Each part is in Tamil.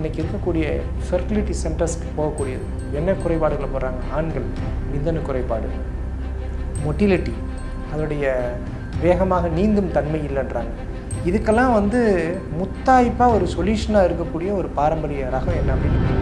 இன்றைக்கி இருக்கக்கூடிய ஃபெர்டிலிட்டி சென்டர்ஸ்க்கு போகக்கூடியது என்ன குறைபாடுகளை போடுறாங்க ஆண்கள் விந்தணு குறைபாடு மொட்டிலிட்டி அதோடைய வேகமாக நீந்தும் தன்மை இல்லைன்றாங்க இதுக்கெல்லாம் வந்து முத்தாய்ப்பாக ஒரு சொல்யூஷனாக இருக்கக்கூடிய ஒரு பாரம்பரிய ரகம் என்ன அப்படின்னு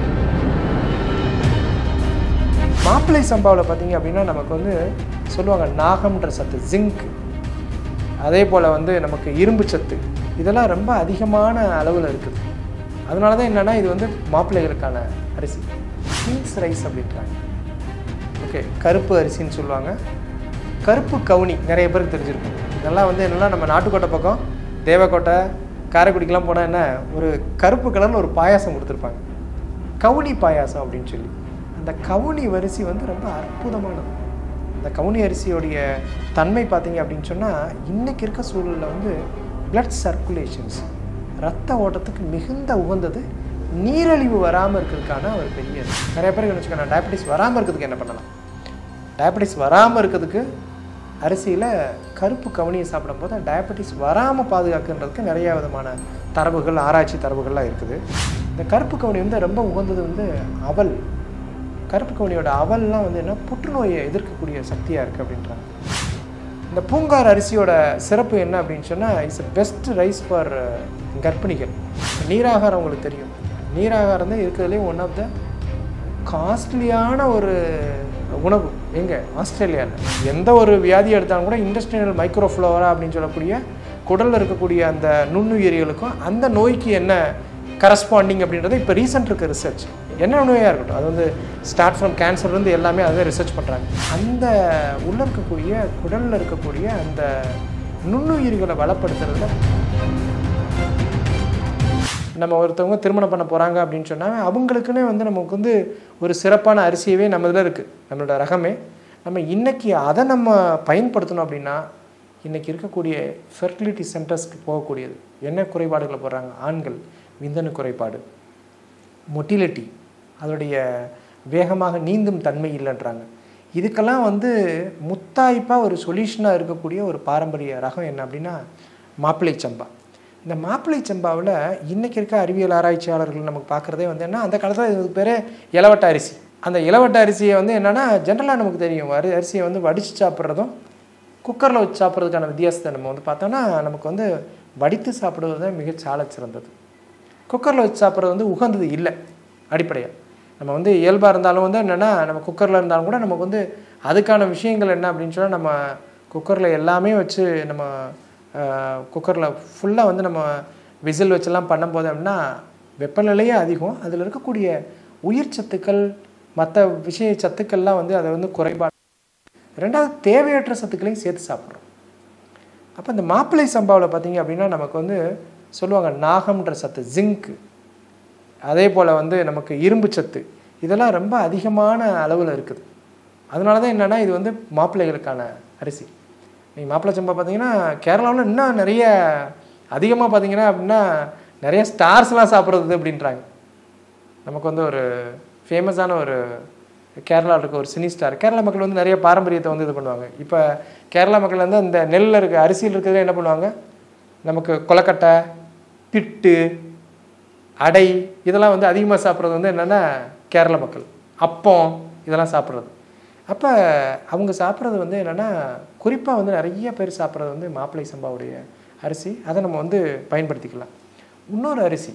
மாப்பிள்ளை சம்பாவில் பார்த்தீங்க அப்படின்னா நமக்கு வந்து சொல்லுவாங்க நாகம்ன்ற சத்து ஜிங்க் அதே போல் வந்து நமக்கு இரும்பு சத்து இதெல்லாம் ரொம்ப அதிகமான அளவில் இருக்குது அதனால தான் என்னென்னா இது வந்து மாப்பிள்ளைகளுக்கான அரிசி கிங்ஸ் ரைஸ் அப்படின்றாங்க ஓகே கருப்பு அரிசின்னு சொல்லுவாங்க கருப்பு கவுனி நிறைய பேருக்கு தெரிஞ்சிருக்கும் இதெல்லாம் வந்து என்னென்னா நம்ம நாட்டுக்கோட்டை பக்கம் தேவக்கோட்டை காரைக்குடிக்கெலாம் போனால் என்ன ஒரு கருப்பு கலரில் ஒரு பாயாசம் கொடுத்துருப்பாங்க கவுனி பாயாசம் அப்படின்னு சொல்லி அந்த கவுனி அரிசி வந்து ரொம்ப அற்புதமானது அந்த கவுனி அரிசியோடைய தன்மை பார்த்தீங்க அப்படின்னு சொன்னால் இன்றைக்கி இருக்க சூழலில் வந்து பிளட் சர்க்குலேஷன்ஸ் ரத்த ஓட்டத்துக்கு மிகுந்த உகந்தது நீரழிவு வராமல் இருக்கிறதுக்கான ஒரு பெரிய இது. நிறைய பேருக்கு நினச்சிக்கணும் டயபெட்டிஸ் வராமல் இருக்கிறதுக்கு என்ன பண்ணலாம் டயபெட்டிஸ் வராமல் இருக்கிறதுக்கு அரிசியில் கருப்பு கவுனியை சாப்பிடும்போது டயபெட்டிஸ் வராமல் பாதுகாக்குன்றதுக்கு நிறைய விதமான தரவுகள் ஆராய்ச்சி தரவுகள்லாம் இருக்குது இந்த கருப்பு கவுனி வந்து ரொம்ப உகந்தது வந்து அவல் கருப்பு கவுனியோட அவல்லாம் வந்து என்ன புற்றுநோயை எதிர்க்கக்கூடிய சக்தியாக இருக்குது அப்படின்றாங்க இந்த பூங்கார் அரிசியோட சிறப்பு என்ன அப்படின்னு சொன்னால் இட்ஸ் பெஸ்ட் ரைஸ் ஃபார் கர்ப்பிணிகள் நீராகாரம் உங்களுக்கு தெரியும் நீராகாரம் தான் இருக்கிறதுலே ஒன் ஆஃப் த காஸ்ட்லியான ஒரு உணவு எங்கே ஆஸ்திரேலியாவில் எந்த ஒரு வியாதி எடுத்தாலும் கூட இண்டஸ்ட்ரியல் மைக்ரோஃப்ளோரா அப்படின்னு சொல்லக்கூடிய குடலில் இருக்கக்கூடிய அந்த நுண்ணுயிரிகளுக்கும் அந்த நோய்க்கு என்ன கரஸ்பாண்டிங் அப்படின்றது இப்போ ரீசெண்ட் இருக்க ரிசர்ச் என்ன நோயாக இருக்கட்டும் அது வந்து ஸ்டார்ட் ஃப்ரம் கேன்சர்லேருந்து எல்லாமே அதை ரிசர்ச் பண்ணுறாங்க அந்த உள்ளே இருக்கக்கூடிய குடலில் இருக்கக்கூடிய அந்த நுண்ணுயிர்களை வளப்படுத்துறதுல நம்ம ஒருத்தவங்க திருமணம் பண்ண போகிறாங்க அப்படின்னு சொன்னால் அவங்களுக்குன்னே வந்து நமக்கு வந்து ஒரு சிறப்பான அரிசியவே நம்ம இதில் இருக்குது நம்மளோட ரகமே நம்ம இன்றைக்கி அதை நம்ம பயன்படுத்தணும் அப்படின்னா இன்றைக்கி இருக்கக்கூடிய ஃபெர்டிலிட்டி சென்டர்ஸ்க்கு போகக்கூடியது என்ன குறைபாடுகளை போடுறாங்க ஆண்கள் விந்தணு குறைபாடு மொட்டிலிட்டி அதோடைய வேகமாக நீந்தும் தன்மை இல்லைன்றாங்க இதுக்கெல்லாம் வந்து முத்தாய்ப்பாக ஒரு சொல்யூஷனாக இருக்கக்கூடிய ஒரு பாரம்பரிய ரகம் என்ன அப்படின்னா மாப்பிள்ளை சம்பா இந்த மாப்பிள்ளை சம்பாவில் இன்றைக்கி இருக்க அறிவியல் ஆராய்ச்சியாளர்கள் நமக்கு பார்க்குறதே வந்து என்ன அந்த காலத்தில் இதுக்கு பேர் இளவட்ட அரிசி அந்த இளவட்ட அரிசியை வந்து என்னென்னா ஜென்ரலாக நமக்கு தெரியும் அரி அரிசியை வந்து வடித்து சாப்பிட்றதும் குக்கரில் வச்சு சாப்பிட்றதுக்கான வித்தியாசத்தை நம்ம வந்து பார்த்தோன்னா நமக்கு வந்து வடித்து சாப்பிடுவது தான் மிகச் சாலச் சிறந்தது குக்கரில் வச்சு சாப்பிட்றது வந்து உகந்தது இல்லை அடிப்படையாக நம்ம வந்து இயல்பாக இருந்தாலும் வந்து என்னென்னா நம்ம குக்கரில் இருந்தாலும் கூட நமக்கு வந்து அதுக்கான விஷயங்கள் என்ன அப்படின்னு சொன்னால் நம்ம குக்கரில் எல்லாமே வச்சு நம்ம குக்கரில் ஃபுல்லாக வந்து நம்ம விசில் வச்செல்லாம் பண்ணும்போது அப்படின்னா வெப்பநிலையே அதிகம் அதில் இருக்கக்கூடிய உயிர் சத்துக்கள் மற்ற விஷய சத்துக்கள்லாம் வந்து அதை வந்து குறைபாடு ரெண்டாவது தேவையற்ற சத்துக்களையும் சேர்த்து சாப்பிட்றோம் அப்போ இந்த மாப்பிள்ளை சம்பாவில் பார்த்தீங்க அப்படின்னா நமக்கு வந்து சொல்லுவாங்க நாகம்ன்ற சத்து ஜிங்க் அதே போல் வந்து நமக்கு இரும்பு சத்து இதெல்லாம் ரொம்ப அதிகமான அளவில் இருக்குது அதனால தான் என்னென்னா இது வந்து மாப்பிள்ளைகளுக்கான அரிசி நீங்கள் மாப்பிள்ளை சம்பா பார்த்தீங்கன்னா கேரளாவில் இன்னும் நிறைய அதிகமாக பார்த்தீங்கன்னா அப்படின்னா நிறைய ஸ்டார்ஸ்லாம் சாப்பிட்றது அப்படின்றாங்க நமக்கு வந்து ஒரு ஃபேமஸான ஒரு கேரளாவில் இருக்க ஒரு சினி ஸ்டார் கேரளா மக்கள் வந்து நிறைய பாரம்பரியத்தை வந்து இது பண்ணுவாங்க இப்போ கேரளா மக்கள் வந்து அந்த நெல்லில் இருக்க அரிசியில் இருக்கிறதுல என்ன பண்ணுவாங்க நமக்கு கொலக்கட்டை பிட்டு அடை இதெல்லாம் வந்து அதிகமாக சாப்பிட்றது வந்து என்னென்னா கேரள மக்கள் அப்பம் இதெல்லாம் சாப்பிட்றது அப்போ அவங்க சாப்பிட்றது வந்து என்னென்னா குறிப்பாக வந்து நிறைய பேர் சாப்பிட்றது வந்து மாப்பிள்ளை சம்பாவுடைய அரிசி அதை நம்ம வந்து பயன்படுத்திக்கலாம் இன்னொரு அரிசி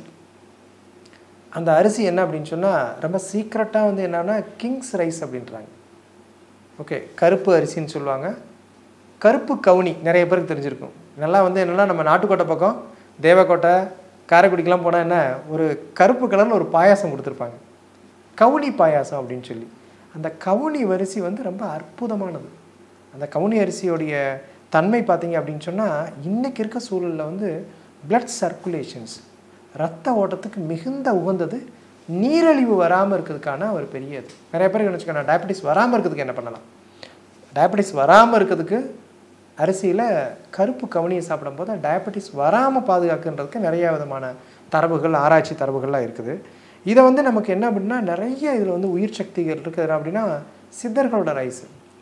அந்த அரிசி என்ன அப்படின்னு சொன்னால் ரொம்ப சீக்ரெட்டாக வந்து என்னன்னா கிங்ஸ் ரைஸ் அப்படின்றாங்க ஓகே கருப்பு அரிசின்னு சொல்லுவாங்க கருப்பு கவுனி நிறைய பேருக்கு தெரிஞ்சிருக்கும் நல்லா வந்து என்னென்னா நம்ம நாட்டுக்கோட்டை பக்கம் தேவக்கோட்டை காரைக்குடிக்கெலாம் போனால் என்ன ஒரு கருப்பு கலரில் ஒரு பாயாசம் கொடுத்துருப்பாங்க கவுனி பாயாசம் அப்படின்னு சொல்லி அந்த கவுனி அரிசி வந்து ரொம்ப அற்புதமானது அந்த கவுனி அரிசியோடைய தன்மை பார்த்தீங்க அப்படின்னு சொன்னால் இன்றைக்கி இருக்க சூழலில் வந்து பிளட் சர்க்குலேஷன்ஸ் ரத்த ஓட்டத்துக்கு மிகுந்த உகந்தது நீரழிவு வராமல் இருக்கிறதுக்கான ஒரு பெரிய இது நிறைய பேருக்கு நினச்சிக்கணும் டயபெட்டிஸ் வராமல் இருக்கிறதுக்கு என்ன பண்ணலாம் டயபெட்டிஸ் வராமல் இருக்கிறதுக்கு அரிசியில் கருப்பு கவனியை சாப்பிடும்போது டயபெட்டிஸ் வராமல் பாதுகாக்குன்றதுக்கு நிறைய விதமான தரவுகள் ஆராய்ச்சி தரவுகள்லாம் இருக்குது இதை வந்து நமக்கு என்ன அப்படின்னா நிறைய இதில் வந்து உயிர் சக்திகள் இருக்குது அப்படின்னா சித்தர்களோட ரைஸ்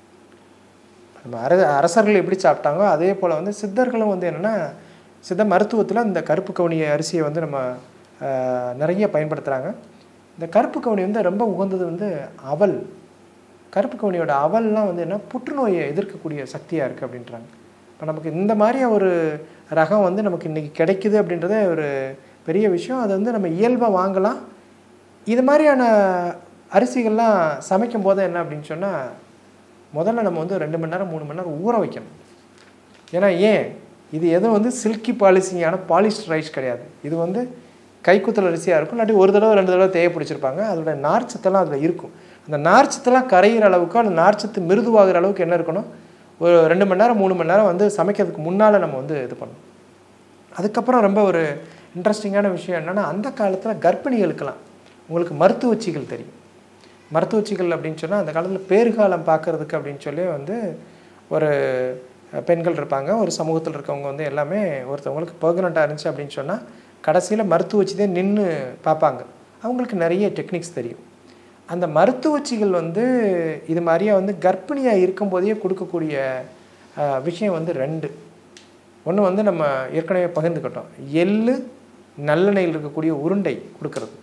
நம்ம அர அரசர்கள் எப்படி சாப்பிட்டாங்களோ அதே போல் வந்து சித்தர்களும் வந்து என்னென்னா சித்த மருத்துவத்தில் இந்த கருப்பு கவுனி அரிசியை வந்து நம்ம ஆஹ், நிறைய பயன்படுத்துகிறாங்க இந்த கருப்பு கவுனி வந்து ரொம்ப உகந்தது வந்து அவல் கருப்பு கவுனியோட அவல்லாம் வந்து என்ன புற்றுநோயை எதிர்க்கக்கூடிய சக்தியாக இருக்குது அப்படின்றாங்க இப்போ நமக்கு இந்த மாதிரி ஒரு ரகம் வந்து நமக்கு இன்றைக்கி கிடைக்குது அப்படின்றதே ஒரு பெரிய விஷயம் அது வந்து நம்ம இயல்பாக வாங்கலாம் இது மாதிரியான அரிசிகள்லாம் சமைக்கும் போது என்ன அப்படின்னு சொன்னால் முதல்ல நம்ம வந்து ரெண்டு மணி நேரம் மூணு மணி நேரம் ஊற வைக்கணும் ஏன்னா ஏன் இது எதுவும் வந்து சில்கி பாலிசிங்கான பாலிஸ்ட் ரைஸ் கிடையாது இது வந்து கைக்குத்தல் அரிசியாக இருக்கும் இல்லாட்டி ஒரு தடவை ரெண்டு தடவை தேவை பிடிச்சிருப்பாங்க அதோட நார்ச்சத்தெல்லாம் அதில் இருக்கும் அந்த நார்ச்சத்தெல்லாம் கரையிற அளவுக்கு அந்த நார்ச்சத்து மிருதுவாகிற அளவுக்கு என்ன இருக்கணும் ஒரு ரெண்டு மணி நேரம் மூணு மணி நேரம் வந்து சமைக்கிறதுக்கு முன்னால் நம்ம வந்து இது பண்ணணும் அதுக்கப்புறம் ரொம்ப ஒரு இன்ட்ரெஸ்டிங்கான விஷயம் என்னென்னா அந்த காலத்தில் கர்ப்பிணிகளுக்கெல்லாம் உங்களுக்கு மருத்துவச்சிகள் தெரியும் மருத்துவச்சிகள் அப்படின்னு சொன்னால் அந்த காலத்தில் பேறுகாலம் பார்க்கறதுக்கு அப்படின்னு சொல்லி வந்து ஒரு பெண்கள் இருப்பாங்க ஒரு சமூகத்தில் இருக்கவங்க வந்து எல்லாமே ஒருத்தவங்களுக்கு பர்கனண்ட்டாக இருந்துச்சு அப்படின்னு சொன்னால் கடைசியில் மருத்துவச்சி தான் நின்று பார்ப்பாங்க அவங்களுக்கு நிறைய டெக்னிக்ஸ் தெரியும் அந்த மருத்துவச்சிகள் வந்து இது மாதிரியே வந்து கர்ப்பிணியாக இருக்கும்போதே கொடுக்கக்கூடிய அஹ், விஷயம் வந்து ரெண்டு ஒன்று வந்து நம்ம ஏற்கனவே பகிர்ந்துக்கிட்டோம் எள்ளு நல்லெண்ணெயில் இருக்கக்கூடிய உருண்டை கொடுக்கறது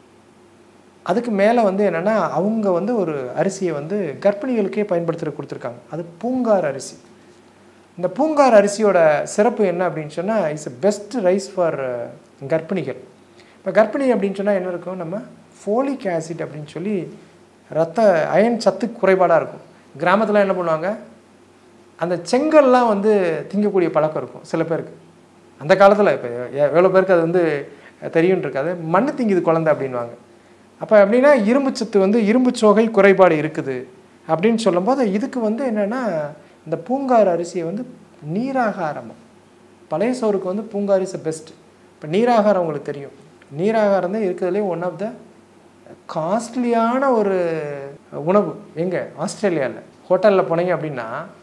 அதுக்கு மேலே வந்து என்னென்னா அவங்க வந்து ஒரு அரிசியை வந்து கர்ப்பிணிகளுக்கே பயன்படுத்துகிற கொடுத்துருக்காங்க அது பூங்கார் அரிசி இந்த பூங்கார் அரிசியோட சிறப்பு என்ன அப்படின்னு சொன்னால் இட்ஸ் பெஸ்ட் ரைஸ் ஃபார் கர்ப்பிணிகள் இப்போ கர்ப்பிணி அப்படின்னு சொன்னால் என்ன இருக்கும் நம்ம ஃபோலிக் ஆசிட் அப்படின்னு சொல்லி ரத்த அயன் சத்து குறைபாடாக இருக்கும் கிராமத்தில் என்ன பண்ணுவாங்க அந்த செங்கல்லாம் வந்து திங்கக்கூடிய பழக்கம் இருக்கும் சில பேருக்கு அந்த காலத்தில் இப்போ எவ்வளோ பேருக்கு அது வந்து தெரியும் இருக்காது மண்ணு திங்குது குழந்தை அப்படின்வாங்க அப்போ அப்படின்னா இரும்பு சத்து வந்து இரும்பு சோகை குறைபாடு இருக்குது அப்படின்னு சொல்லும்போது இதுக்கு வந்து என்னென்னா இந்த பூங்கார் அரிசியை வந்து நீராகாரம் பழைய சோறுக்கு வந்து பூங்கார் இஸ் பெஸ்ட் இப்போ நீராகாரம் உங்களுக்கு தெரியும் நீராகாரம் தான் இருக்கிறதுலே ஒன் ஆஃப் த காஸ்ட்லியான ஒரு உணவு எங்கே ஆஸ்திரேலியாவில் ஹோட்டலில் போனீங்க அப்படின்னா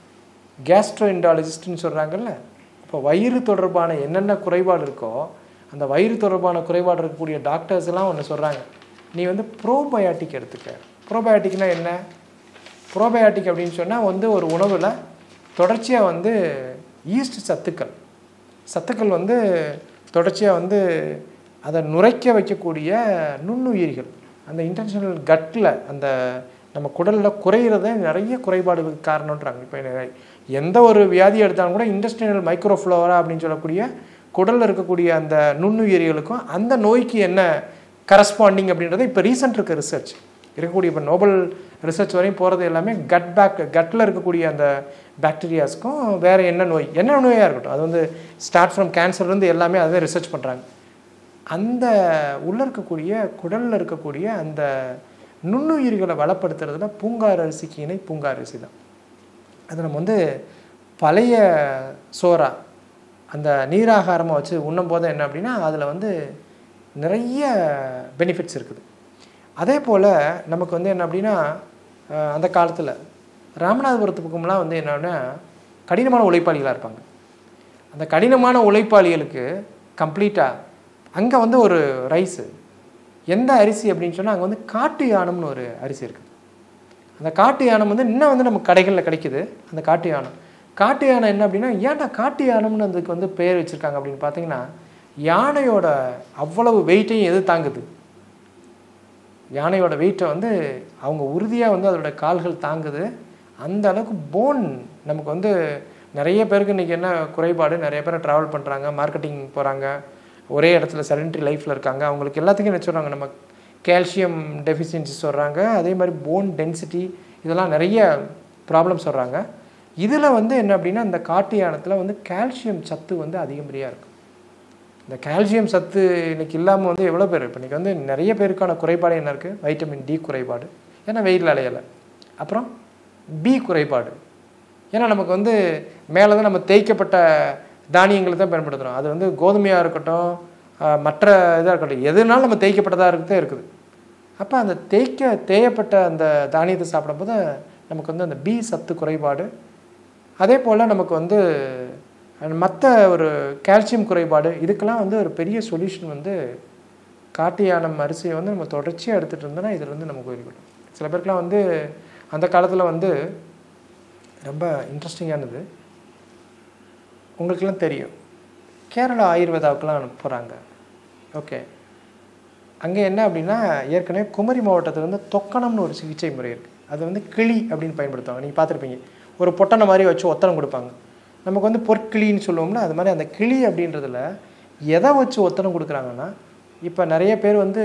கேஸ்ட்ரோஇண்டாலஜிஸ்ட்னு சொல்கிறாங்கல்ல இப்போ வயிறு தொடர்பான என்னென்ன குறைபாடு இருக்கோ அந்த வயிறு தொடர்பான குறைபாடு இருக்கக்கூடிய டாக்டர்ஸ் எல்லாம் ஒன்று சொல்கிறாங்க நீ வந்து ப்ரோபயாட்டிக் எடுத்துக்க ப்ரோபயாட்டிக்னா என்ன ப்ரோபயாட்டிக் அப்படின்னு சொன்னால் வந்து ஒரு உணவில் தொடர்ச்சியாக வந்து ஈஸ்ட் சத்துக்கள் சத்துக்கள் வந்து தொடர்ச்சியாக வந்து அதை நுரைக்க வைக்கக்கூடிய நுண்ணுயிரிகள் அந்த இன்டென்ஷனல் கட்டில் அந்த நம்ம குடலில் குறையிறத நிறைய குறைபாடுகளுக்கு காரணன்றாங்க இப்போ என்ன- எந்த ஒரு வியாதி எடுத்தாலும் கூட இண்டஸ்ட்ரியல் மைக்ரோஃப்ளோரா அப்படின்னு சொல்லக்கூடிய குடலில் இருக்கக்கூடிய அந்த நுண்ணுயிரிகளுக்கும் அந்த நோய்க்கு என்ன கரஸ்பாண்டிங் அப்படின்றது இப்போ ரீசெண்ட் இருக்க ரிசர்ச் இருக்கக்கூடிய இப்போ நோபல் ரிசர்ச் வரையும் போகிறது எல்லாமே கட் பேக் கட்டில் இருக்கக்கூடிய அந்த பாக்டீரியாஸ்க்கும் வேறு என்ன நோய் என்ன நோயாக இருக்கட்டும் அது வந்து ஸ்டார்ட் ஃப்ரம் கேன்சர்லேருந்து எல்லாமே அதை ரிசர்ச் பண்ணுறாங்க அந்த உள்ளே இருக்கக்கூடிய குடலில் இருக்கக்கூடிய அந்த நுண்ணுயிர்களை வளப்படுத்துறதுல பூங்கார் அரிசிக்கு இணை பூங்கார் அரிசி தான் அது நம்ம வந்து பழைய சோறா அந்த நீராகாரமாக வச்சு உண்ணும் போது என்ன அப்படின்னா அதில் வந்து நிறைய பெனிஃபிட்ஸ் இருக்குது அதே போல் நமக்கு வந்து என்ன அப்படின்னா அஹ், அந்த காலத்தில் ராமநாதபுரத்து பக்கம்லாம் வந்து என்னன்னா கடினமான உழைப்பாளிகளாக இருப்பாங்க அந்த கடினமான உழைப்பாளிகளுக்கு கம்ப்ளீட்டாக அங்கே வந்து ஒரு ரைஸு எந்த அரிசி அப்படின்னு சொன்னால் அங்கே வந்து காட்டு யானம்னு ஒரு அரிசி இருக்குது அந்த காட்டு யானம் வந்து இன்னும் வந்து நம்ம கடைகளில் கிடைக்குது அந்த காட்டு யானம் காட்டு யானை என்ன அப்படின்னா ஏன்டா காட்டு யானம்னு அதுக்கு வந்து பெயர் வச்சுருக்காங்க அப்படின்னு பார்த்தீங்கன்னா யானையோட அவ்வளவு வெயிட்டையும் எது தாங்குது யானையோட வெயிட்டை வந்து அவங்க உறுதியாக வந்து அதோட கால்கள் தாங்குது அந்த அளவுக்கு போன் நமக்கு வந்து நிறைய பேருக்கு இன்றைக்கி என்ன குறைபாடு நிறைய பேர் ட்ராவல் பண்ணுறாங்க மார்க்கெட்டிங் போகிறாங்க ஒரே இடத்துல செடன்ட்ரி லைஃப்பில் இருக்காங்க அவங்களுக்கு எல்லாத்துக்கும் என்ன சொல்கிறாங்க நம்ம கால்சியம் டெஃபிஷியன்சி சொல்கிறாங்க அதே மாதிரி போன் டென்சிட்டி இதெல்லாம் நிறைய ப்ராப்ளம் சொல்கிறாங்க இதில் வந்து என்ன அப்படின்னா இந்த காட்டு யானத்தில் வந்து கால்சியம் சத்து வந்து அதிகப்படியாக இருக்கும் இந்த கால்சியம் சத்து இன்னைக்கு இல்லாமல் வந்து எவ்வளோ பேர் இப்போ இன்றைக்கி வந்து நிறைய பேருக்கான குறைபாடு என்ன இருக்குது வைட்டமின் டி குறைபாடு ஏன்னா வெயிலில் அலையலை அப்புறம் பி குறைபாடு ஏன்னா நமக்கு வந்து மேலே தான் நம்ம தேய்க்கப்பட்ட தானியங்களை தான் பயன்படுத்துகிறோம் அது வந்து கோதுமையாக இருக்கட்டும் ஆஹ் மற்ற இதாக இருக்கட்டும் எதுனாலும் நம்ம தேய்க்கப்பட்டதாக இருக்கதே இருக்குது அப்போ அந்த தேய்க்க தேயப்பட்ட அந்த தானியத்தை சாப்பிடும்போது நமக்கு வந்து அந்த பி சத்து குறைபாடு அதே போல் நமக்கு வந்து மற்ற ஒரு கால்சியம் குறைபாடு இதுக்கெல்லாம் வந்து ஒரு பெரிய சொல்யூஷன் வந்து காட்டு யானம் அரிசியை வந்து நம்ம தொடர்ச்சியாக எடுத்துகிட்டு இருந்தோம்னா இதில் வந்து நமக்கு வெளிப்படும் சில பேருக்குலாம் வந்து அந்த காலத்தில் வந்து ரொம்ப இன்ட்ரெஸ்டிங்கானது உங்களுக்கெல்லாம் தெரியும் கேரளா ஆயுர்வேதாவுக்கெல்லாம் போகிறாங்க ஓகே அங்கே என்ன அப்படின்னா ஏற்கனவே குமரி மாவட்டத்தில் வந்து தொக்கணம்னு ஒரு சிகிச்சை முறை இருக்குது அது வந்து கிளி அப்படின்னு பயன்படுத்துவாங்க நீங்கள் பார்த்துருப்பீங்க ஒரு பொட்டனை மாதிரி வச்சு ஒத்தனம் கொடுப்பாங்க நமக்கு வந்து பொற்கிளின்னு சொல்லுவோம்ல அது மாதிரி அந்த கிளி அப்படின்றதுல எதை வச்சு ஒத்தனம் கொடுக்குறாங்கன்னா இப்போ நிறைய பேர் வந்து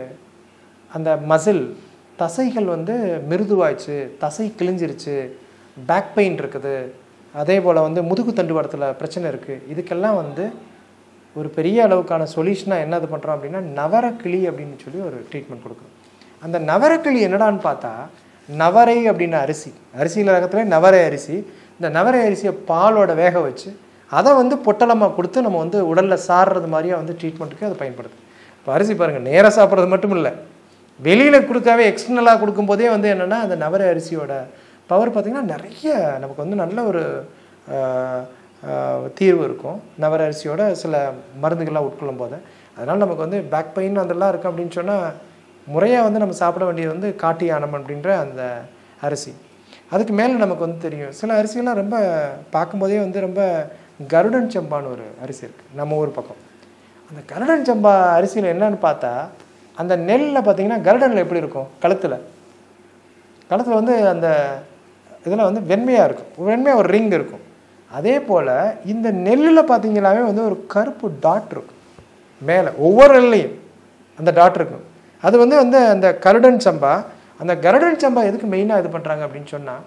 அந்த மசில் தசைகள் வந்து மிருதுவாயிடுச்சு தசை கிழிஞ்சிருச்சு பேக் பெயின் இருக்குது அதே போல் வந்து முதுகு தண்டுவடத்தில் பிரச்சனை இருக்குது இதுக்கெல்லாம் வந்து ஒரு பெரிய அளவுக்கான சொல்யூஷனாக என்ன இது பண்ணுறோம் அப்படின்னா நவரக்கிளி அப்படின்னு சொல்லி ஒரு ட்ரீட்மெண்ட் கொடுக்குறோம் அந்த நவரக்கிளி என்னடான்னு பார்த்தா நவரை அப்படின்னு அரிசி அரிசியில் ரகத்தில் நவரை அரிசி இந்த நவரை அரிசியை பாலோட வேக வச்சு அதை வந்து பொட்டலமாக கொடுத்து நம்ம வந்து உடலில் சாடுறது மாதிரியே வந்து ட்ரீட்மெண்ட்டுக்கு அது பயன்படுது இப்போ அரிசி பாருங்கள் நேராக சாப்பிட்றது மட்டும் இல்லை வெளியில் கொடுக்காவே எக்ஸ்டர்னலாக கொடுக்கும்போதே வந்து என்னென்னா அந்த நவரை அரிசியோட பவர் பார்த்திங்கன்னா நிறைய நமக்கு வந்து நல்ல ஒரு ஆஹ், ஆஹ், தீர்வு இருக்கும் நவர அரிசியோட சில மருந்துகள்லாம் உட்கொள்ளும் போது அதனால் நமக்கு வந்து பேக் பெயின் அதெல்லாம் இருக்குது அப்படின்னு சொன்னால் முறையாக வந்து நம்ம சாப்பிட வேண்டியது வந்து காட்டு யானம் அப்படின்ற அந்த அரிசி அதுக்கு மேலே நமக்கு வந்து தெரியும் சில அரிசியெல்லாம் ரொம்ப பார்க்கும்போதே வந்து ரொம்ப கருடன் சம்பான்னு ஒரு அரிசி இருக்குது நம்ம ஊர் பக்கம் அந்த கருடன் சம்பா அரிசியில் என்னன்னு பார்த்தா அந்த நெல்லில் பார்த்தீங்கன்னா கருடனில் எப்படி இருக்கும் கழுத்தில் கழுத்தில் வந்து அந்த இதில் வந்து வெண்மையாக இருக்கும் வெண்மையாக ஒரு ரிங் இருக்கும் அதே போல் இந்த நெல்லில் பார்த்தீங்கன்னாவே வந்து ஒரு கருப்பு டாட் இருக்கும் மேலே ஒவ்வொரு நெல்லையும் அந்த டாட் இருக்கும் அது வந்து வந்து அந்த கருடன் சம்பா அந்த கருடன் சம்பா எதுக்கு மெயினாக இது பண்ணுறாங்க அப்படின்னு சொன்னால்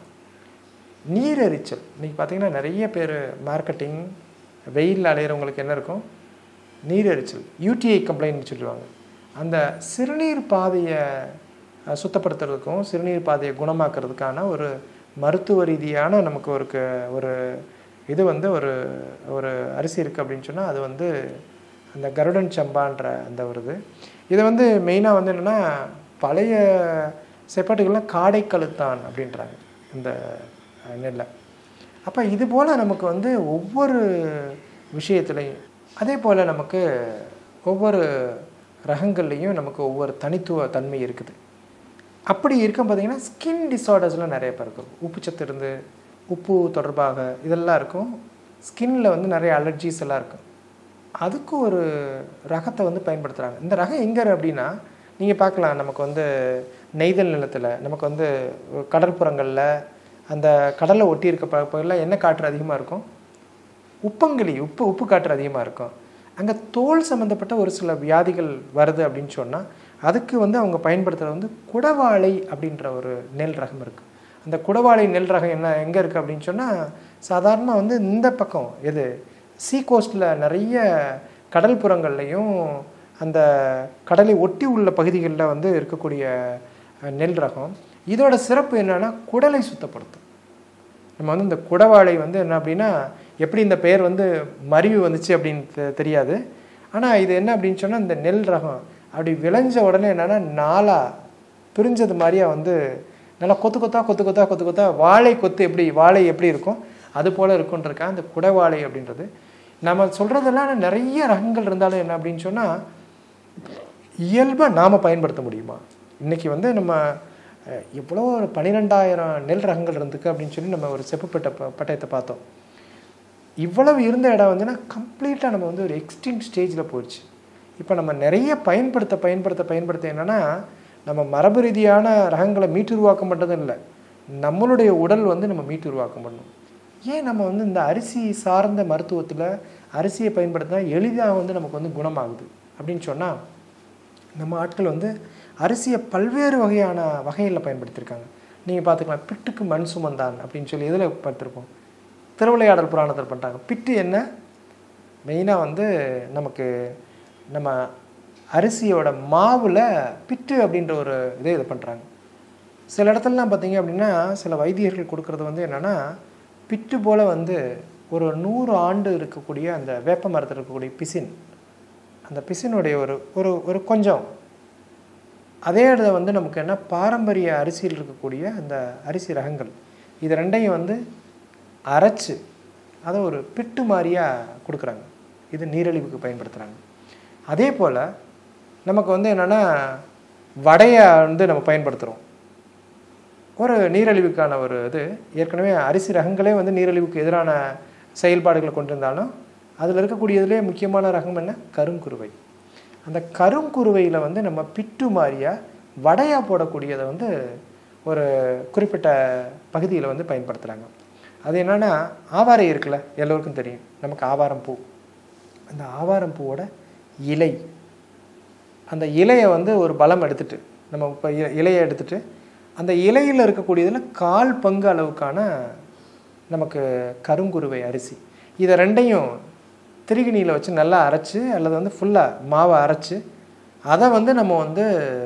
நீரெரிச்சல் இன்னைக்கு பார்த்தீங்கன்னா நிறைய பேர் மார்க்கெட்டிங் வெயிலில் அலையிறவங்களுக்கு என்ன இருக்கும் நீரெரிச்சல் யூடிஐ கம்ப்ளைண்ட் சொல்லுவாங்க அந்த சிறுநீர் பாதையை அஹ், சுத்தப்படுத்துறதுக்கும் சிறுநீர் பாதையை குணமாக்குறதுக்கான ஒரு மருத்துவ ரீதியான நமக்கு ஒரு க- ஒரு இது வந்து ஒரு ஒரு அரிசி இருக்குது அப்படின்னு சொன்னால் அது வந்து அந்த கருடன் சம்பான்ற அந்த ஒரு இது இதை வந்து மெயினாக வந்து என்னென்னா பழைய செப்பாட்டுகள்லாம் காடை கழுத்தான் அப்படின்றாங்க இந்த அஹ், நெல்லை அப்போ இது போல் நமக்கு வந்து ஒவ்வொரு விஷயத்துலையும் அதே போல் நமக்கு ஒவ்வொரு ரகங்கள்லேயும் நமக்கு ஒவ்வொரு தனித்துவ தன்மை இருக்குது அப்படி இருக்கும் பார்த்தீங்கன்னா ஸ்கின் டிஸார்டர்ஸ்லாம் நிறைய பேர் இருக்கும் உப்புச்சத்து இருந்து உப்பு தொடர்பாக இதெல்லாம் இருக்கும் ஸ்கின்ல வந்து நிறைய அலர்ஜிஸ் எல்லாம் இருக்கும் அதுக்கு ஒரு ரகத்தை வந்து பயன்படுத்துகிறாங்க இந்த ரகம் எங்கே அப்படின்னா நீங்கள் பார்க்கலாம் நமக்கு வந்து நெய்தல் நிலத்தில் நமக்கு வந்து கடற்புறங்களில் அந்த கடலை ஒட்டி இருக்க ப- பகுதியில் என்ன காற்று அதிகமாக இருக்கும் உப்பங்கிளி உப்பு உப்பு காற்று அதிகமாக இருக்கும் அங்கே தோல் சம்மந்தப்பட்ட ஒரு சில வியாதிகள் வருது அப்படின்னு சொன்னால் அதுக்கு வந்து அவங்க பயன்படுத்துகிறது வந்து குடவாழை அப்படின்ற ஒரு நெல் ரகம் இருக்குது அந்த குடவாழை நெல் ரகம் என்ன எங்கே இருக்குது அப்படின்னு சொன்னால் சாதாரணமாக வந்து இந்த பக்கம் எது சீ கோஸ்டில் நிறைய கடல் புறங்கள்லையும் அந்த கடலை ஒட்டி உள்ள பகுதிகளில் வந்து இருக்கக்கூடிய அஹ், நெல் ரகம் இதோட சிறப்பு என்னன்னா குடலை சுத்தப்படுத்தும் நம்ம வந்து இந்த குடவாழை வந்து என்ன அப்படின்னா எப்படி இந்த பெயர் வந்து மருவி வந்துச்சு அப்படின்னு தெ- தெரியாது ஆனால் இது என்ன அப்படின்னு சொன்னால் இந்த நெல் ரகம் அப்படி விளைஞ்ச உடனே என்னன்னா நாலா பிரிஞ்சது மாதிரியா வந்து நல்லா கொத்து கொத்தா கொத்து கொத்தா கொத்து கொத்தா வாழை கொத்து எப்படி வாழை எப்படி இருக்கும் அது போல் இருக்குன்றக்கா அந்த குடவாழை அப்படின்றது நம்ம சொல்கிறதெல்லாம் நிறைய ரகங்கள் இருந்தாலும் என்ன அப்படின்னு சொன்னால் இயல்பாக நாம் பயன்படுத்த முடியுமா இன்றைக்கி வந்து நம்ம அஹ், எவ்வளோ ஒரு பன்னிரெண்டாயிரம் நெல் ரகங்கள் இருந்துக்கு அப்படின்னு சொல்லி நம்ம ஒரு செப்புப்பட்ட ப- பட்டயத்தை பார்த்தோம் இவ்வளவு இருந்த இடம் வந்துன்னா கம்ப்ளீட்டாக நம்ம வந்து ஒரு எக்ஸ்டிங் ஸ்டேஜில் போயிடுச்சு இப்போ நம்ம நிறைய பயன்படுத்த பயன்படுத்த பயன்படுத்த என்னென்னா நம்ம மரபு ரீதியான ரகங்களை மீட்டுருவாக்கம் பண்ணுறதும் இல்லை நம்மளுடைய உடல் வந்து நம்ம மீட்டுருவாக்கம் பண்ணணும் ஏன் நம்ம வந்து இந்த அரிசி சார்ந்த மருத்துவத்தில் அரிசியை பயன்படுத்தினா எளிதாக வந்து நமக்கு வந்து குணமாகுது அப்படின்னு சொன்னால் நம்ம ஆட்கள் வந்து அரிசியை பல்வேறு வகையான வகையில் பயன்படுத்தியிருக்காங்க நீங்கள் பார்த்துக்கலாம் பிட்டுக்கு மண் சுமந்தான் அப்படின்னு சொல்லி எதில் பார்த்துருப்போம் திருவிளையாடல் புராணத்தில் பண்ணிட்டாங்க பிட்டு என்ன மெயினாக வந்து நமக்கு நம்ம அரிசியோட மாவில் பிட்டு அப்படின்ற ஒரு இதை இது பண்ணுறாங்க சில இடத்துலலாம் பார்த்தீங்க அப்படின்னா சில வைத்தியர்கள் கொடுக்கறது வந்து என்னென்னா பிட்டு போல் வந்து ஒரு நூறு ஆண்டு இருக்கக்கூடிய அந்த வேப்ப மரத்தில் இருக்கக்கூடிய பிசின் அந்த பிசினுடைய ஒரு ஒரு ஒரு கொஞ்சம் அதே இடத்துல வந்து நமக்கு என்ன பாரம்பரிய அரிசியில் இருக்கக்கூடிய அந்த அரிசி ரகங்கள் இது ரெண்டையும் வந்து அரைச்சு அதை ஒரு பிட்டு மாதிரியாக கொடுக்குறாங்க இது நீரிழிவுக்கு பயன்படுத்துகிறாங்க அதே போல் நமக்கு வந்து என்னென்னா வடையை வந்து நம்ம பயன்படுத்துகிறோம் ஒரு நீரிழிவுக்கான ஒரு இது ஏற்கனவே அரிசி ரகங்களே வந்து நீரிழிவுக்கு எதிரான செயல்பாடுகளை கொண்டிருந்தாலும் அதில் இருக்கக்கூடியதுலேயே முக்கியமான ரகம் என்ன கருங்குருவை அந்த கருங்குருவையில் வந்து நம்ம பிட்டு மாதிரியா வடையாக போடக்கூடியதை வந்து ஒரு குறிப்பிட்ட பகுதியில் வந்து பயன்படுத்துகிறாங்க அது என்னென்னா ஆவாரை இருக்குல்ல எல்லோருக்கும் தெரியும் நமக்கு ஆவாரம் பூ அந்த ஆவாரம் பூவோட இலை அந்த இலையை வந்து ஒரு பலம் எடுத்துட்டு நம்ம இப்போ இலையை எடுத்துட்டு அந்த இலையில் இருக்கக்கூடியதில் கால் பங்கு அளவுக்கான நமக்கு கருங்குருவை அரிசி இதை ரெண்டையும் திருகிணியில் வச்சு நல்லா அரைச்சி அல்லது வந்து ஃபுல்லாக மாவை அரைச்சி அதை வந்து நம்ம வந்து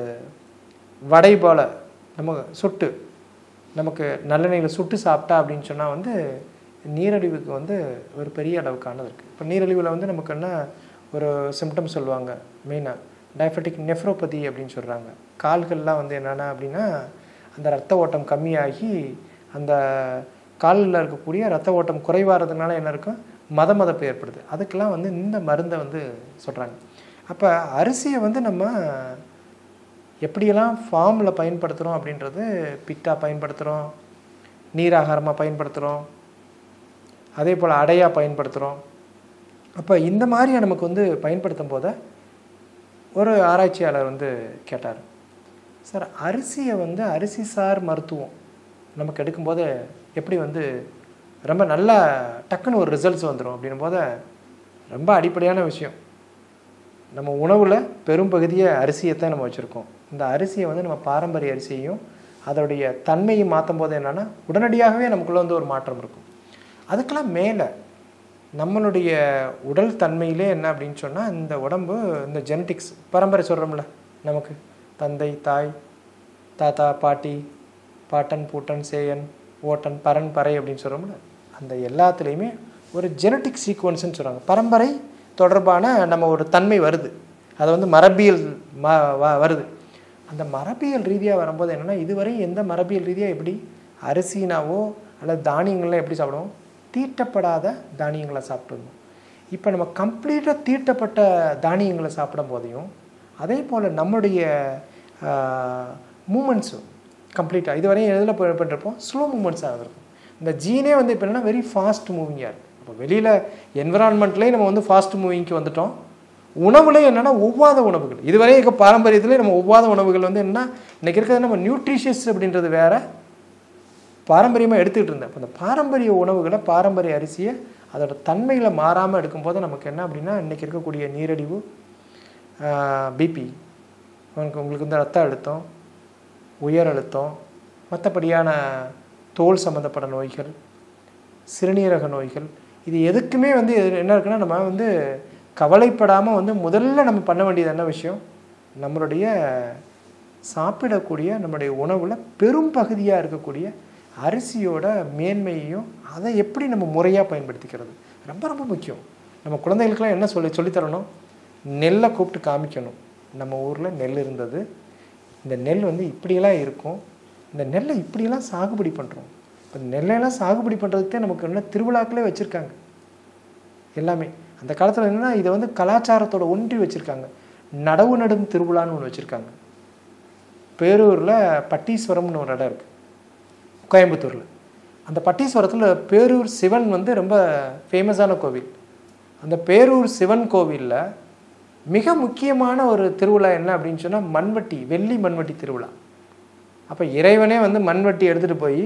வடை போல் நம்ம சுட்டு நமக்கு நல்லெண்ணெயில் சுட்டு சாப்பிட்டா அப்படின்னு சொன்னால் வந்து நீரழிவுக்கு வந்து ஒரு பெரிய அளவுக்கானது இருக்குது இப்போ நீரழிவில் வந்து நமக்கு என்ன ஒரு சிம்டம் சொல்லுவாங்க மெயினாக டயபெட்டிக் நெஃப்ரோபதி அப்படின்னு சொல்கிறாங்க கால்கள்லாம் வந்து என்னென்னா அப்படின்னா அந்த ரத்த ஓட்டம் கம்மியாகி அந்த காலில் இருக்கக்கூடிய ரத்த ஓட்டம் குறைவாகிறதுனால என்ன இருக்கும் மத மதப்பு ஏற்படுது அதுக்கெல்லாம் வந்து இந்த மருந்தை வந்து சொல்கிறாங்க அப்போ அரிசியை வந்து நம்ம எப்படியெல்லாம் ஃபார்மில் பயன்படுத்துகிறோம் அப்படின்றது பிட்டாக பயன்படுத்துகிறோம் நீராகாரமாக பயன்படுத்துகிறோம் அதே போல் அடையாக பயன்படுத்துகிறோம் அப்போ இந்த மாதிரியை நமக்கு வந்து பயன்படுத்தும் போத ஒரு ஆராய்ச்சியாளர் வந்து கேட்டார் சார் அரிசியை வந்து அரிசி சார் மருத்துவம் நமக்கு எடுக்கும்போது எப்படி வந்து ரொம்ப நல்லா டக்குன்னு ஒரு ரிசல்ட்ஸ் வந்துடும் அப்படின்னும் போது ரொம்ப அடிப்படையான விஷயம் நம்ம உணவில் பெரும்பகுதியை அரிசியை தான் நம்ம வச்சுருக்கோம் இந்த அரிசியை வந்து நம்ம பாரம்பரிய அரிசியையும் அதோடைய தன்மையை மாற்றும் போது என்னென்னா உடனடியாகவே நமக்குள்ளே வந்து ஒரு மாற்றம் இருக்கும் அதுக்கெல்லாம் மேலே நம்மளுடைய உடல் தன்மையிலே என்ன அப்படின்னு சொன்னால் இந்த உடம்பு இந்த ஜெனட்டிக்ஸ் பரம்பரை சொல்கிறோம்ல நமக்கு தந்தை தாய் தாத்தா பாட்டி பாட்டன் பூட்டன் சேயன் ஓட்டன் பரன் பறை அப்படின்னு சொல்கிறோம்ல அந்த எல்லாத்துலேயுமே ஒரு ஜெனட்டிக் சீக்வன்ஸ்னு சொல்கிறாங்க பரம்பரை தொடர்பான நம்ம ஒரு தன்மை வருது அது வந்து மரபியல் ம வ- வருது அந்த மரபியல் ரீதியாக வரும்போது என்னென்னா இதுவரை எந்த மரபியல் ரீதியாக எப்படி அரிசினாவோ அல்லது தானியங்கள்லாம் எப்படி சாப்பிடுவோம் தீட்டப்படாத தானியங்களை சாப்பிட்டுருந்தோம் இப்போ நம்ம கம்ப்ளீட்டாக தீட்டப்பட்ட தானியங்களை சாப்பிடும் போதையும் அதே போல் நம்முடைய மூமெண்ட்ஸும் கம்ப்ளீட்டாக இதுவரையும் எதில் பண்ணிருப்போம் ஸ்லோ மூமெண்ட்ஸாக இருக்கும் இந்த ஜீனே வந்து இப்போ என்னென்னா வெரி ஃபாஸ்ட் மூவிங்காக இருக்குது இப்போ வெளியில் என்விரான்மெண்ட்லேயே நம்ம வந்து ஃபாஸ்ட் மூவிங்க்கு வந்துட்டோம் உணவுலேயே என்னென்னா ஒவ்வாத உணவுகள் இதுவரை இருக்க பாரம்பரியத்திலே நம்ம ஒவ்வாத உணவுகள் வந்து என்ன இன்றைக்கி இருக்கிறது நம்ம நியூட்ரிஷியஸ் அப்படின்றது வேற பாரம்பரியமாக எடுத்துக்கிட்டு இருந்தேன் அப்ப அந்த பாரம்பரிய உணவுகளை பாரம்பரிய அரிசியை அதோட தன்மைகளை மாறாமல் எடுக்கும்போது நமக்கு என்ன அப்படின்னா இன்றைக்கி இருக்கக்கூடிய நீரழிவு பிபி உங்களுக்கு உங்களுக்கு வந்து ரத்த அழுத்தம் உயர் அழுத்தம் மற்றபடியான தோல் சம்மந்தப்பட்ட நோய்கள் சிறுநீரக நோய்கள் இது எதுக்குமே வந்து எது- என்ன இருக்குன்னா நம்ம வந்து கவலைப்படாமல் வந்து முதல்ல நம்ம பண்ண வேண்டியது என்ன விஷயம் நம்மளுடைய சாப்பிடக்கூடிய நம்முடைய உணவில் பெரும் பகுதியாக இருக்கக்கூடிய அரிசியோட மேன்மையையும் அதை எப்படி நம்ம முறையாக பயன்படுத்திக்கிறது ரொம்ப ரொம்ப முக்கியம் நம்ம குழந்தைகளுக்கெல்லாம் என்ன சொல்லி சொல்லித்தரணும் நெல்லை கூப்பிட்டு காமிக்கணும் நம்ம ஊரில் நெல் இருந்தது இந்த நெல் வந்து இப்படியெல்லாம் இருக்கும் இந்த நெல்லை இப்படியெல்லாம் சாகுபடி பண்ணுறோம் இப்போ நெல்லையெல்லாம் சாகுபடி பண்ணுறதுக்கு நமக்கு என்ன திருவிழாக்களே வச்சுருக்காங்க எல்லாமே அந்த காலத்தில் என்னன்னா இதை வந்து கலாச்சாரத்தோட ஒன்றி வச்சுருக்காங்க நடவு நடும் திருவிழான்னு ஒன்று வச்சுருக்காங்க பேரூரில் பட்டீஸ்வரம்னு ஒரு இடம் இருக்குது கோயம்புத்தூரில் அந்த பட்டீஸ்வரத்தில் பேரூர் சிவன் வந்து ரொம்ப ஃபேமஸான கோவில் அந்த பேரூர் சிவன் கோவிலில் மிக முக்கியமான ஒரு திருவிழா என்ன அப்படின்னு சொன்னால் மண்வட்டி வெள்ளி மண்வட்டி திருவிழா அப்போ இறைவனே வந்து மண்வட்டி எடுத்துகிட்டு போய்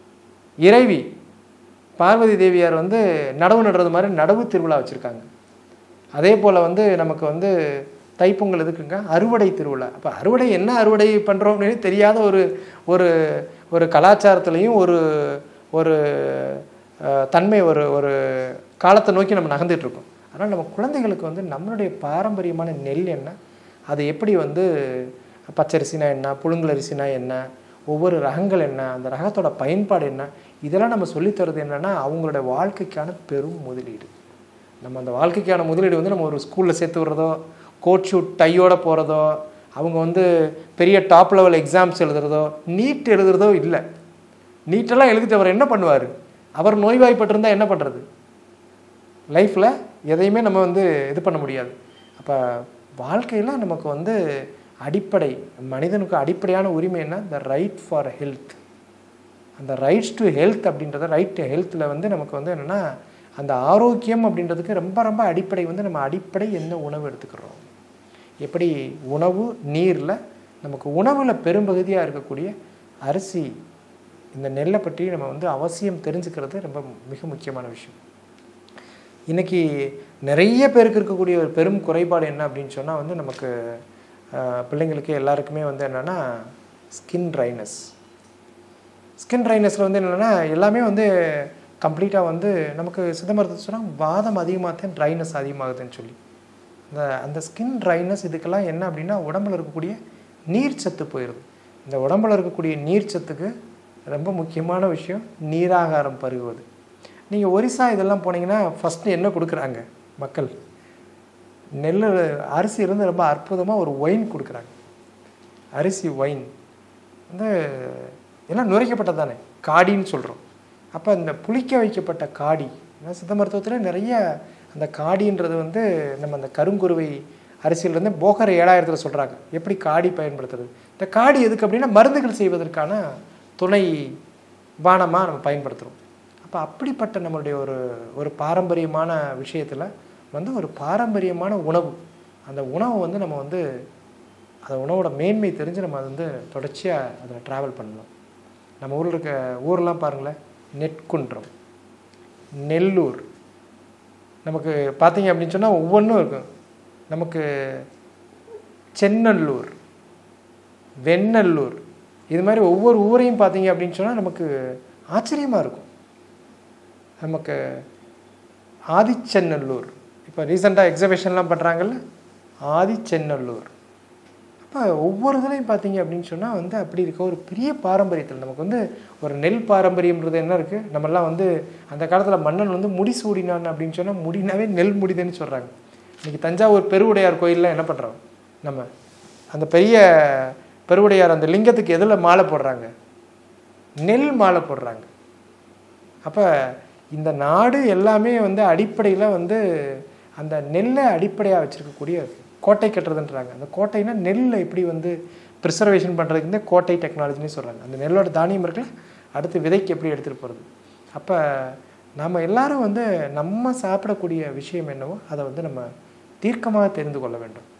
இறைவி பார்வதி தேவியார் வந்து நடவு நடுறது மாதிரி நடவு திருவிழா வச்சுருக்காங்க அதே போல் வந்து நமக்கு வந்து தைப்பொங்கல் எதுக்குங்க அறுவடை திருவிழா அப்போ அறுவடை என்ன அறுவடை பண்ணுறோம் அப்படின்னு தெரியாத ஒரு ஒரு ஒரு கலாச்சாரத்துலேயும் ஒரு ஒரு அஹ், தன்மை ஒரு ஒரு காலத்தை நோக்கி நம்ம நகர்ந்துட்டு இருக்கோம் அதனால் நம்ம குழந்தைகளுக்கு வந்து நம்மளுடைய பாரம்பரியமான நெல் என்ன அது எப்படி வந்து பச்சரிசினா என்ன புழுங்கல் அரிசினா என்ன ஒவ்வொரு ரகங்கள் என்ன அந்த ரகத்தோட பயன்பாடு என்ன இதெல்லாம் நம்ம சொல்லித்தரது என்னன்னா அவங்களோட வாழ்க்கைக்கான பெரும் முதலீடு நம்ம அந்த வாழ்க்கைக்கான முதலீடு வந்து நம்ம ஒரு ஸ்கூலில் சேர்த்து விடுறதோ கோட் ஷூட் டையோட போகிறதோ அவங்க வந்து பெரிய டாப் லெவல் எக்ஸாம்ஸ் எழுதுறதோ நீட் எழுதுறதோ இல்லை நீட்டெல்லாம் எழுதிட்டு அவர் என்ன பண்ணுவார் அவர் நோய்வாய்ப்பட்டிருந்தா என்ன பண்ணுறது லைஃப்பில் எதையுமே நம்ம வந்து இது பண்ண முடியாது அப்போ வாழ்க்கையில் நமக்கு வந்து அடிப்படை மனிதனுக்கு அடிப்படையான உரிமை என்ன த ரைட் ஃபார் ஹெல்த் அந்த ரைட்ஸ் டு ஹெல்த் அப்படின்றத ரைட் டு ஹெல்த்தில் வந்து நமக்கு வந்து என்னென்னா அந்த ஆரோக்கியம் அப்படின்றதுக்கு ரொம்ப ரொம்ப அடிப்படை வந்து நம்ம அடிப்படை என்ன உணவு எடுத்துக்கிறோம் எப்படி உணவு நீரில் நமக்கு உணவில் பெரும்பகுதியாக இருக்கக்கூடிய அரிசி இந்த நெல்லை பற்றி நம்ம வந்து அவசியம் தெரிஞ்சுக்கிறது ரொம்ப மிக முக்கியமான விஷயம் இன்றைக்கி நிறைய பேருக்கு இருக்கக்கூடிய ஒரு பெரும் குறைபாடு என்ன அப்படின்னு சொன்னால் வந்து நமக்கு ஆஹ், பிள்ளைங்களுக்கு எல்லாருக்குமே வந்து என்னென்னா ஸ்கின் ட்ரைனஸ் ஸ்கின் ட்ரைனஸில் வந்து என்னென்னா எல்லாமே வந்து கம்ப்ளீட்டாக வந்து நமக்கு சித்த மருத்துவம் சொன்னால் வாதம் அதிகமாகத்தான் ட்ரைனஸ் அதிகமாகுதுன்னு சொல்லி அந்த அந்த ஸ்கின் ட்ரைனஸ் இதுக்கெல்லாம் என்ன அப்படின்னா உடம்புல இருக்கக்கூடிய நீர்ச்சத்து போயிடுது இந்த உடம்புல இருக்கக்கூடிய நீர்ச்சத்துக்கு ரொம்ப முக்கியமான விஷயம் நீராகாரம் பருகுவது நீங்கள் ஒரிசா இதெல்லாம் போனீங்கன்னா ஃபஸ்ட்டு என்ன கொடுக்குறாங்க மக்கள் நெல் அரிசி இருந்து ரொம்ப அற்புதமாக ஒரு ஒயின் கொடுக்குறாங்க அரிசி ஒயின் வந்து எல்லாம் நுரைக்கப்பட்டது தானே காடின்னு சொல்கிறோம் அப்போ இந்த புளிக்க வைக்கப்பட்ட காடி ஏன்னா சித்த மருத்துவத்தில் நிறைய அந்த காடின்றது வந்து நம்ம அந்த கருங்குருவை அரிசியிலேருந்து போகர் ஏழாயிரத்தில் சொல்கிறாங்க எப்படி காடி பயன்படுத்துறது இந்த காடி எதுக்கு அப்படின்னா மருந்துகள் செய்வதற்கான துணை பானமாக நம்ம பயன்படுத்துகிறோம் அப்போ அப்படிப்பட்ட நம்மளுடைய ஒரு ஒரு பாரம்பரியமான விஷயத்தில் வந்து ஒரு பாரம்பரியமான உணவு அந்த உணவை வந்து நம்ம வந்து அந்த உணவோட மேன்மை தெரிஞ்சு நம்ம அது வந்து தொடர்ச்சியாக அதில் ட்ராவல் பண்ணலாம் நம்ம ஊரில் இருக்க ஊரெலாம் பாருங்களேன் நெற்குன்றம் நெல்லூர் நமக்கு பார்த்தீங்க அப்படின்னு சொன்னால் ஒவ்வொன்றும் இருக்கும் நமக்கு சென்னல்லூர் வெண்ணல்லூர் இது மாதிரி ஒவ்வொரு ஊரையும் பார்த்தீங்க அப்படின்னு சொன்னால் நமக்கு ஆச்சரியமாக இருக்கும் நமக்கு ஆதிச்சென்னல்லூர் இப்போ ரீசெண்டாக எக்ஸிபிஷன்லாம் பண்ணுறாங்கல்ல ஆதிச்சென்னல்லூர் அப்போ ஒவ்வொரு இதுலையும் பார்த்தீங்க அப்படின்னு சொன்னால் வந்து அப்படி இருக்க ஒரு பெரிய பாரம்பரியத்தில் நமக்கு வந்து ஒரு நெல் பாரம்பரியம்ன்றது என்ன இருக்குது நம்மலாம் வந்து அந்த காலத்தில் மன்னன் வந்து முடி சூடினான் அப்படின்னு சொன்னால் முடினாவே நெல் முடிதுன்னு சொல்கிறாங்க இன்றைக்கி தஞ்சாவூர் பெருவுடையார் கோயிலில் என்ன பண்ணுறோம் நம்ம அந்த பெரிய பெருவுடையார் அந்த லிங்கத்துக்கு எதில் மாலை போடுறாங்க நெல் மாலை போடுறாங்க அப்போ இந்த நாடு எல்லாமே வந்து அடிப்படையில் வந்து அந்த நெல்லை அடிப்படையாக வச்சுருக்கக்கூடிய கோட்டை கட்டுறதுன்றாங்க அந்த கோட்டைனா நெல்லை எப்படி வந்து ப்ரிசர்வேஷன் பண்ணுறதுக்கு இந்த கோட்டை டெக்னாலஜின்னு சொல்கிறாங்க அந்த நெல்லோட தானியம் இருக்குல்ல அடுத்து விதைக்கு எப்படி எடுத்துகிட்டு போகிறது அப்போ நம்ம எல்லாரும் வந்து நம்ம சாப்பிடக்கூடிய விஷயம் என்னவோ அதை வந்து நம்ம தீர்க்கமாக தெரிந்து கொள்ள வேண்டும்